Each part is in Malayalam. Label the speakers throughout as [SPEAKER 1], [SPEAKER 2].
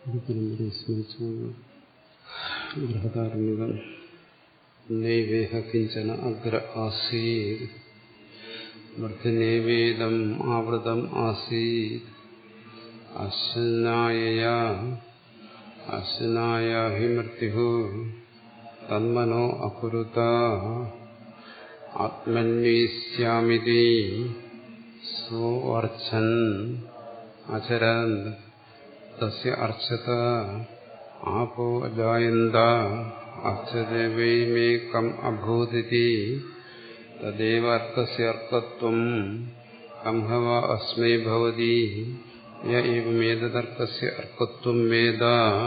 [SPEAKER 1] പരമ്പരയെ സ്മരിച്ചുകൊണ്ട് ബൃഹദാരണ്യകം നൈവേഹ കിഞ്ചന അഗ്ര ആസീത് വർദ്ധനേവേദം ആവൃതം ആസീത് അശ്വനായ അശ്വനായ ഹി മൃത്യു തന്മനോ അകുരുത ആത്മന്വേഷ്യാമിതി സോ അർച്ചൻ അചരൻ തസ്യ അർച്ചത ആപോ അജായന്ത അർച്ചതേ വൈ മേ കം അഭൂതിതി തദേവ അർത്ഥസ്യ അർത്ഥത്വം കം ഹവ അസ്മൈ ഭവതി യ ഏവമേതദർക്കസ്യ അർത്ഥത്വം വേദ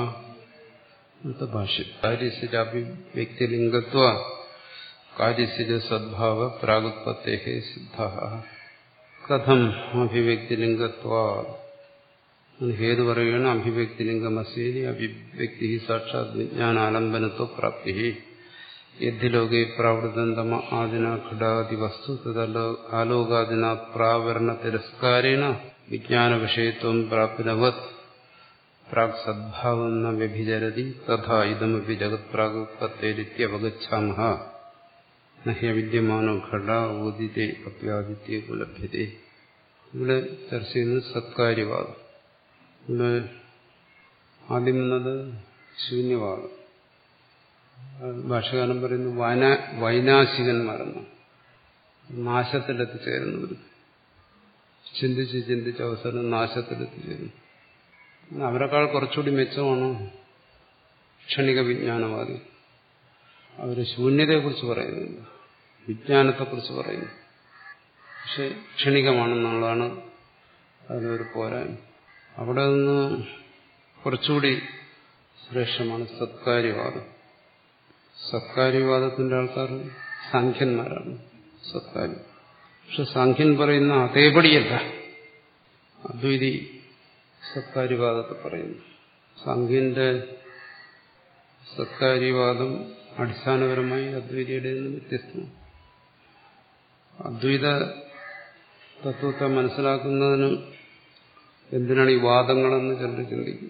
[SPEAKER 1] ഭാഷ്യം കാര്യസ്യഭിവ്യക്തിലിംഗത്വ കാര്യസ്യ സദ്ഭാവ പ്രാഗുത്പത്തേ സിദ്ധ കഥം അഭിവ്യക്തിലിംഗത്വ ഹേതു പറയുകയാണ് അഭിവ്യക്തിലിംഗമസ്യേരി അഭിവ്യക്തി സാക്ഷാത് വിജ്ഞാനാലംബനത്വ പ്രാപ്തി യദ്ധിലോകെ പ്രാവൃതം തമ ആദിന ഘടാതി വസ്തു തദലോ ആലോകാദിന പ്രാവരണ തിരസ്കാരേണ വിജ്ഞാന വിഷയത്വം പ്രാപ്തിനവത് പ്രാക് സദ്ഭാവം ന വ്യഭിചരതി തഥാ ഇതമപി ജഗത് പ്രാഗുത്പത്തേരിത്യവഗച്ഛാമഹ നഹ്യ വിദ്യമാനോ ഘട ഊദിതേ അപ്യാദിത്യ ലഭ്യതേ ഇവിടെ ചർച്ച ചെയ്യുന്നത് സത്കാര്യവാദം ഇവിടെ ആദ്യം വന്നത് ശൂന്യവാദം ഭാഷകാലം പറയുന്നു വൈനാ വൈനാശികന്മാരെന്ന് നാശത്തിലെത്തിച്ചേരുന്നവർ ചിന്തിച്ച് ചിന്തിച്ച് അവസരം നാശത്തിലെത്തിച്ചേരുന്നു അവരെക്കാൾ കുറച്ചുകൂടി മെച്ചമാണ് ക്ഷണിക വിജ്ഞാനവാദി അവർ ശൂന്യതയെക്കുറിച്ച് പറയുന്നില്ല വിജ്ഞാനത്തെക്കുറിച്ച് പറയുന്നു പക്ഷെ ക്ഷണികമാണെന്നുള്ളതാണ് അതിനൊരു പോരായ്മ അവിടെ നിന്ന് കുറച്ചുകൂടി ശ്രേഷ്ഠമാണ് സത്കാര്യവാദം സത്കാര്യവാദത്തിന്റെ ആൾക്കാർ സാഖ്യന്മാരാണ് സത്കാര്യം പക്ഷെ സാഖ്യൻ പറയുന്ന അതേപടിയല്ല അദ്വൈതി സത്കാര്യവാദത്തെ പറയുന്നു സാഖ്യന്റെ സത്കാര്യവാദം അടിസ്ഥാനപരമായി അദ്വൈതിയുടെ നിന്ന് വ്യത്യസ്തമാണ് അദ്വൈത തത്വത്തെ മനസ്സിലാക്കുന്നതിന് എന്തിനാണ് ഈ വാദങ്ങളെന്ന് ചിലർ ചിന്തിക്കും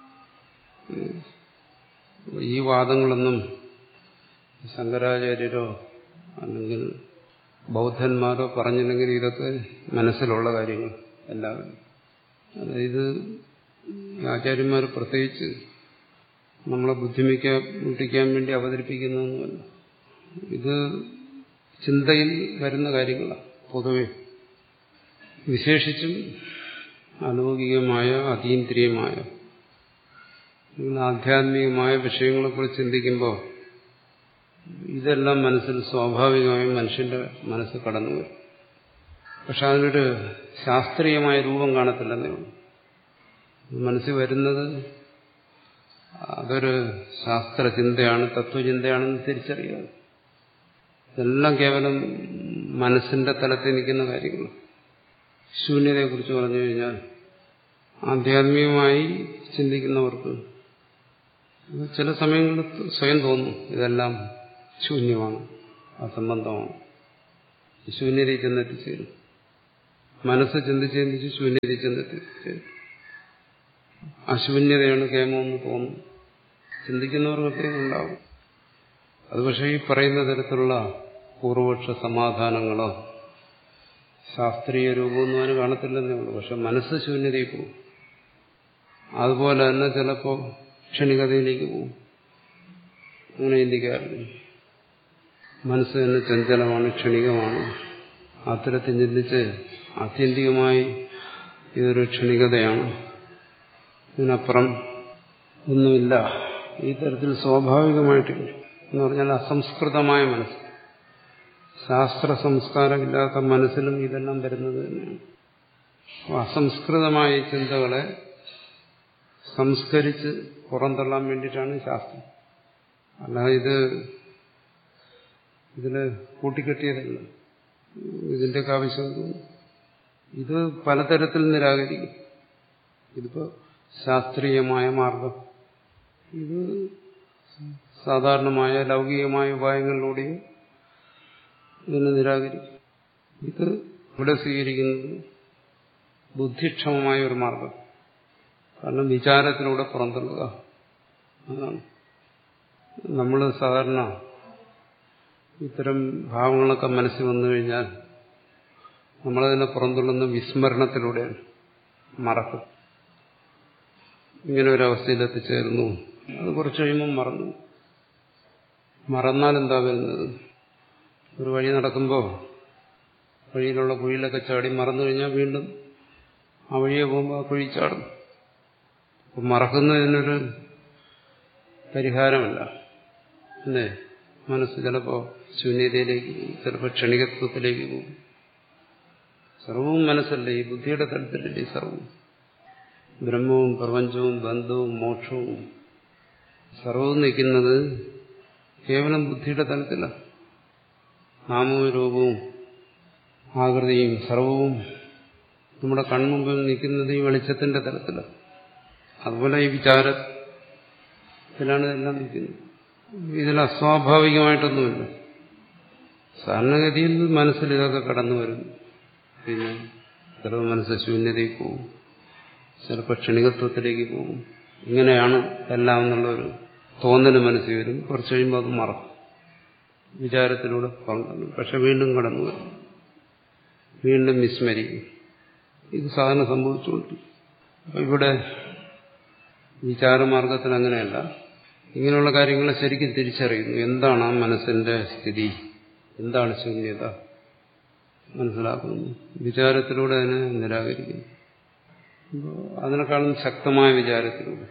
[SPEAKER 1] ഈ വാദങ്ങളൊന്നും ശങ്കരാചാര്യരോ അല്ലെങ്കിൽ ബൗദ്ധന്മാരോ പറഞ്ഞില്ലെങ്കിൽ ഇതൊക്കെ മനസ്സിലുള്ള കാര്യങ്ങൾ എല്ലാവരും അതായത് ആചാര്യന്മാർ പ്രത്യേകിച്ച് നമ്മളെ ബുദ്ധിമിക്കാൻ മുട്ടിക്കാൻ വേണ്ടി അവതരിപ്പിക്കുന്നതൊന്നുമല്ല ഇത് ചിന്തയിൽ വരുന്ന കാര്യങ്ങളാണ് പൊതുവെ വിശേഷിച്ചും അലൗകികമായ അതീന്ദ്രിയമായ ആധ്യാത്മികമായ വിഷയങ്ങളെക്കുറിച്ച് ചിന്തിക്കുമ്പോൾ ഇതെല്ലാം മനസ്സിൽ സ്വാഭാവികമായും മനുഷ്യന്റെ മനസ്സ് കടന്നു വരും പക്ഷെ അതിനൊരു ശാസ്ത്രീയമായ രൂപം കാണത്തില്ലെന്നേ ഉള്ളൂ മനസ്സിൽ വരുന്നത് അതൊരു ശാസ്ത്രചിന്തയാണ് തത്വചിന്തയാണെന്ന് തിരിച്ചറിയുക ഇതെല്ലാം കേവലം മനസ്സിന്റെ തലത്തിൽ നിൽക്കുന്ന കാര്യങ്ങൾ ശൂന്യതയെക്കുറിച്ച് പറഞ്ഞു കഴിഞ്ഞാൽ ആധ്യാത്മികമായി ചിന്തിക്കുന്നവർക്ക് ചില സമയങ്ങളിൽ സ്വയം തോന്നും ഇതെല്ലാം ശൂന്യമാണ് അസംബന്ധമാണ് ശൂന്യതയിൽ ചെന്നെത്തിച്ചേരും മനസ്സ് ചിന്തിച്ച് ചിന്തിച്ച് ശൂന്യതയിൽ ചെന്നെത്തിച്ചേരും അശൂന്യതയാണ് കേമമെന്ന് തോന്നും ചിന്തിക്കുന്നവർക്കൊക്കെ ഉണ്ടാവും അത് പക്ഷേ ഈ പറയുന്ന തരത്തിലുള്ള പൂർവപക്ഷ സമാധാനങ്ങളോ ശാസ്ത്രീയ രൂപമൊന്നും അതിന് കാണത്തില്ലെന്നേ ഉള്ളൂ പക്ഷെ മനസ്സ് ശൂന്യതയിൽ പോകും അതുപോലെ തന്നെ ചിലപ്പോൾ ക്ഷണികതയിലേക്ക് പോകും അങ്ങനെ ചിന്തിക്കാറില്ല മനസ്സ് തന്നെ ചഞ്ചലമാണ് ക്ഷണികമാണ് അത്തരത്തിൽ ചിന്തിച്ച് ആത്യന്തികമായി ഇതൊരു ക്ഷണികതയാണ് ഇതിനപ്പുറം ഒന്നുമില്ല ഈ തരത്തിൽ സ്വാഭാവികമായിട്ടില്ല എന്ന് പറഞ്ഞാൽ അസംസ്കൃതമായ മനസ്സ് ശാസ്ത്ര സംസ്കാരമില്ലാത്ത മനസ്സിലും ഇതെല്ലാം വരുന്നത് തന്നെയാണ് അസംസ്കൃതമായ ചിന്തകളെ സംസ്കരിച്ച് പുറന്തള്ളാൻ വേണ്ടിയിട്ടാണ് ശാസ്ത്രം അല്ല ഇത് ഇതില് കൂട്ടിക്കെട്ടിയതല്ല ഇതിന്റെയൊക്കെ ആവശ്യം ഇത് പലതരത്തിൽ നിരാകരിക്കും ഇതിപ്പോ ശാസ്ത്രീയമായ മാർഗം ഇത് സാധാരണമായ ലൗകികമായ ഉപായങ്ങളിലൂടെയും ഇതിനെ നിരാകരിക്കും ഇത് ഇവിടെ സ്വീകരിക്കുന്നത് ബുദ്ധിക്ഷമമായ ഒരു മാർഗം കാരണം വിചാരത്തിലൂടെ പുറന്തള്ളുക അതാണ് നമ്മൾ സാധാരണ ഇത്തരം ഭാവങ്ങളൊക്കെ മനസ്സിൽ വന്നു കഴിഞ്ഞാൽ നമ്മളതിനെ പുറന്തള്ളുന്ന വിസ്മരണത്തിലൂടെയാണ് മറക്കും ഇങ്ങനെ ഒരവസ്ഥയിൽ എത്തിച്ചേർന്നു അത് കുറച്ച് കഴിയുമ്പം മറന്നു മറന്നാൽ എന്താ വരുന്നത് ഒരു വഴി നടക്കുമ്പോൾ വഴിയിലുള്ള കുഴിയിലൊക്കെ ചാടി മറന്നു കഴിഞ്ഞാൽ വീണ്ടും ആ വഴിയെ പോകുമ്പോൾ ആ കുഴി ചാടും അപ്പം മറക്കുന്നതിനൊരു പരിഹാരമല്ല അല്ലേ മനസ്സ് ചിലപ്പോൾ ശൂന്യതയിലേക്ക് പോകും ചിലപ്പോൾ ക്ഷണികത്വത്തിലേക്ക് പോകും സർവവും മനസ്സല്ലേ ഈ ബുദ്ധിയുടെ തലത്തിലല്ലേ ഈ സർവവും ബ്രഹ്മവും പ്രപഞ്ചവും ബന്ധവും മോക്ഷവും സർവവും നിൽക്കുന്നത് കേവലം ബുദ്ധിയുടെ തലത്തിലാണ് നാമവും രൂപവും ആകൃതിയും സർവവും നമ്മുടെ കൺമുമ്പിൽ നിൽക്കുന്നത് ഈ വെളിച്ചത്തിന്റെ തലത്തിലാണ് അതുപോലെ ഈ വിചാരത്തിലാണ് ഇതെല്ലാം നിൽക്കുന്നത് ഇതിൽ അസ്വാഭാവികമായിട്ടൊന്നുമില്ല സാധാരണഗതിയിൽ മനസ്സിൽ ഇതൊക്കെ കടന്നു വരും പിന്നെ ചിലപ്പോൾ മനസ്സ് ശൂന്യതയിൽ പോകും ചിലപ്പോൾ ക്ഷണികത്വത്തിലേക്ക് പോകും ഇങ്ങനെയാണ് എല്ലാം എന്നുള്ളൊരു തോന്നൽ മനസ്സിൽ വരും കുറച്ച് കഴിയുമ്പോൾ അത് മറക്കും വിചാരത്തിലൂടെ പറഞ്ഞു പക്ഷെ വീണ്ടും കടന്നു വരും വീണ്ടും വിസ്മരിക്കും ഇത് സാധാരണ സംഭവിച്ചുകൊണ്ട് ഇവിടെ വിചാരമാർഗത്തിൽ അങ്ങനെയല്ല ഇങ്ങനെയുള്ള കാര്യങ്ങളെ ശരിക്കും തിരിച്ചറിയുന്നു എന്താണ് ആ മനസ്സിന്റെ സ്ഥിതി എന്താണ് ശൂന്യത മനസ്സിലാക്കുന്നു വിചാരത്തിലൂടെ അതിനെ നിരാകരിക്കുന്നു അതിനേക്കാളും ശക്തമായ വിചാരത്തിലൂടെ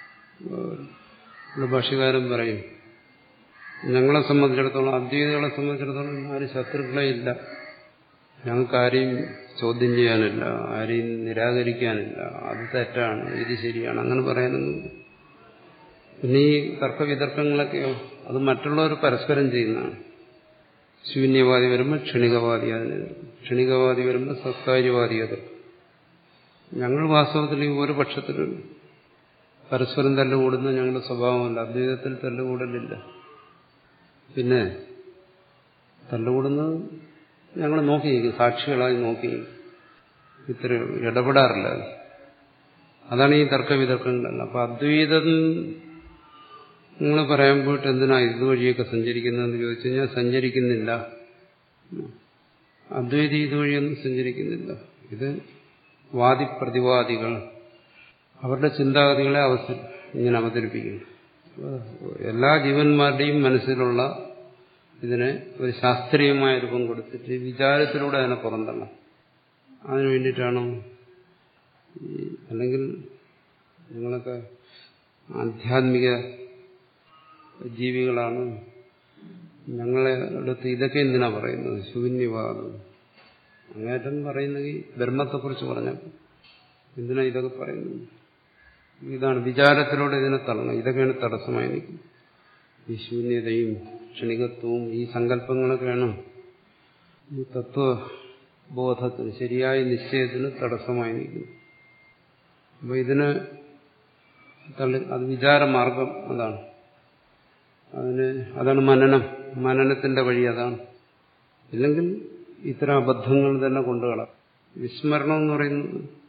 [SPEAKER 1] ഇവിടെ ഭാഷകാരൻ പറയും ഞങ്ങളെ സംബന്ധിച്ചിടത്തോളം അദ്വൈതികളെ സംബന്ധിച്ചിടത്തോളം ആരും ശത്രുക്കളെ ഇല്ല ഞങ്ങൾക്ക് ആരെയും ചോദ്യം ചെയ്യാനില്ല ആരെയും നിരാകരിക്കാനില്ല അത് തെറ്റാണ് ഇത് ശരിയാണ് അങ്ങനെ പറയാനൊന്നും പിന്നെ ഈ തർക്കവിതർക്കങ്ങളൊക്കെയോ അത് മറ്റുള്ളവർ പരസ്പരം ചെയ്യുന്നതാണ് ശൂന്യവാദി വരുമ്പോൾ ക്ഷണികവാദി അതിന് ക്ഷണികവാദി വരുമ്പോൾ സത്കാര്യവാദി അത് ഞങ്ങൾ വാസ്തവത്തിൽ ഈ ഒരു പക്ഷത്തിൽ പരസ്പരം തല്ലുകൂടുന്ന ഞങ്ങളുടെ സ്വഭാവമല്ല അദ്വൈതത്തിൽ തല്ലുകൂടലില്ല പിന്നെ തല്ലുകൂടുന്നത് ഞങ്ങൾ നോക്കിയിരിക്കും സാക്ഷികളായി നോക്കി ഇത്ര ഇടപെടാറില്ല അതാണ് ഈ തർക്കവിതർക്കങ്ങളല്ല അപ്പൊ അദ്വൈതം നിങ്ങൾ പറയാൻ പോയിട്ട് എന്തിനാ ഇതുവഴിയൊക്കെ സഞ്ചരിക്കുന്നതെന്ന് ചോദിച്ചു കഴിഞ്ഞാൽ സഞ്ചരിക്കുന്നില്ല അദ്വൈതി ഇതുവഴിയൊന്നും സഞ്ചരിക്കുന്നില്ല ഇത് വാദിപ്രതിവാദികൾ അവരുടെ ചിന്താഗതികളെ അവസ ഇങ്ങനെ അവതരിപ്പിക്കുന്നു എല്ലാ ജീവന്മാരുടെയും മനസ്സിലുള്ള ഇതിനെ ഒരു ശാസ്ത്രീയമായ രൂപം കൊടുത്തിട്ട് വിചാരത്തിലൂടെ അതിനെ പുറന്തള്ളണം അതിനു വേണ്ടിയിട്ടാണ് അല്ലെങ്കിൽ നിങ്ങളൊക്കെ ആധ്യാത്മിക ജീവികളാണ് ഞങ്ങളെ അടുത്ത് ഇതൊക്കെ എന്തിനാ പറയുന്നത് ശൂന്യവാദം അങ്ങേറ്റം പറയുന്നെങ്കിൽ ബ്രഹ്മത്തെക്കുറിച്ച് പറഞ്ഞപ്പോൾ എന്തിനാ ഇതൊക്കെ പറയുന്നത് ഇതാണ് വിചാരത്തിലൂടെ ഇതിനെ തള്ളണം ഇതൊക്കെയാണ് തടസ്സമായി നിൽക്കുന്നത് ഈ ശൂന്യതയും ക്ഷണികത്വവും ഈ സങ്കല്പങ്ങളൊക്കെ വേണം ഈ തത്വബോധത്തിന് ശരിയായ നിശ്ചയത്തിന് തടസ്സമായി നിൽക്കുന്നു അപ്പൊ ഇതിന് തള്ളി അത് വിചാരമാർഗം അതാണ് അതിന് അതാണ് മനനം മനനത്തിന്റെ വഴി അതാണ് ഇല്ലെങ്കിൽ ഇത്തരം അബദ്ധങ്ങൾ തന്നെ കൊണ്ടുകളാം വിസ്മരണം എന്ന് പറയുന്നത്